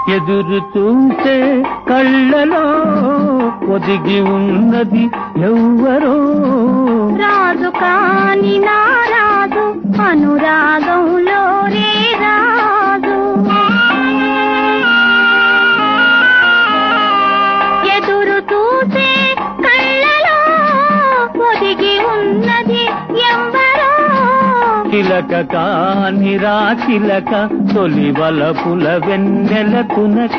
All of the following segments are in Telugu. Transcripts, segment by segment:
ఎదురు చూసే కళ్ళలో ఒదిగి ఉన్నది ఎవ్వరో రాజు కాని నా రాజు అనురాగంలో రే రాజు ఎదురు చూసే కళ్ళలో ఒదిగి ఉన్నది ఎవరో చిలక కాని రా చిలక తొలి వలపుల వెన్నెల తునక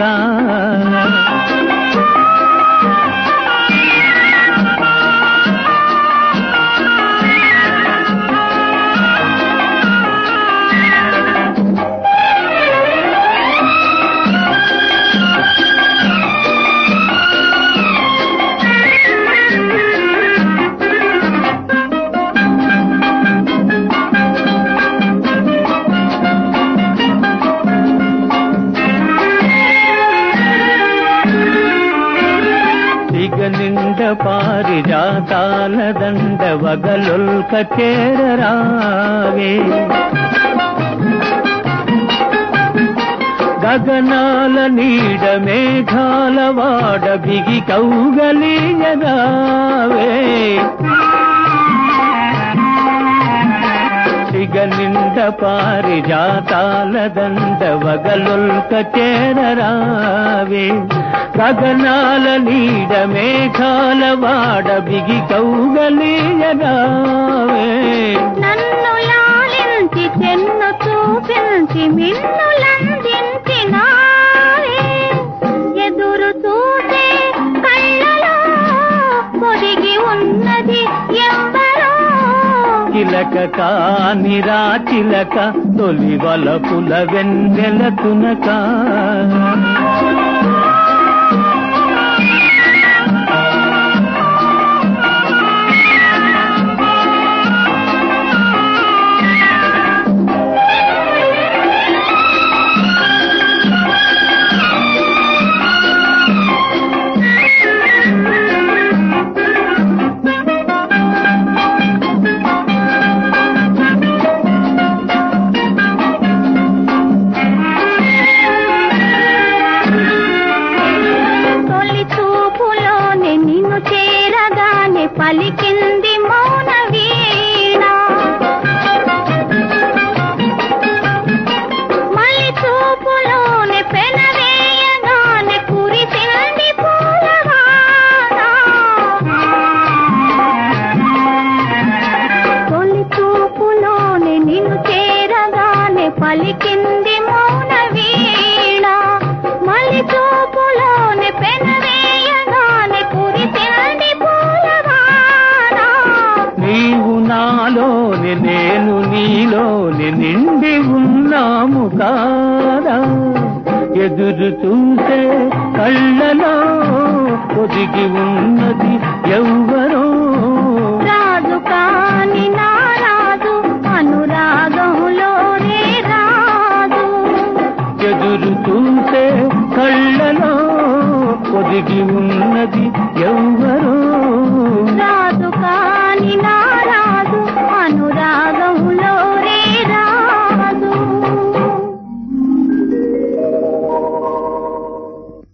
సిగ నిండ పారిజాతాల దండ వగలొల్క చేరరావే గగనాల నీడ మేఘాల వాడ బిగి కౌగలియరావే సిగ నిండ పారిజాతాల దండ వగలొల్క చేరరావే గగనాల నీడ మేఘాల వాడ బిగి కౌగలియరావే నన్ను లాలించి చెన్ను చూపించి మిన్నులందించి నావే ఎదురు చూసే కళ్ళలో పొదిగి ఉన్నది ఎవరో చిలక కాని రా చిలక తొలి వలపుల వెన్నెల తునక తొలి చూపులోనే నిన్ను చేరగానే పలికింది మౌన వీణ మలి చూపులోనే పెనవేయగానే కురిసింది పూలవాన తొలి చూపులోనే నిన్ను చేరగానే పలికింది మౌన వీణ మలి చూపులోనే పెనవేయగానే కురిసింది పూలవాన నీవు నాలోని నేను నీలోని నిండి ఉన్నాము కాదా ఎదురు చూసే కళ్ళలో ఒదిగి ఉన్నది ఎవ్వరో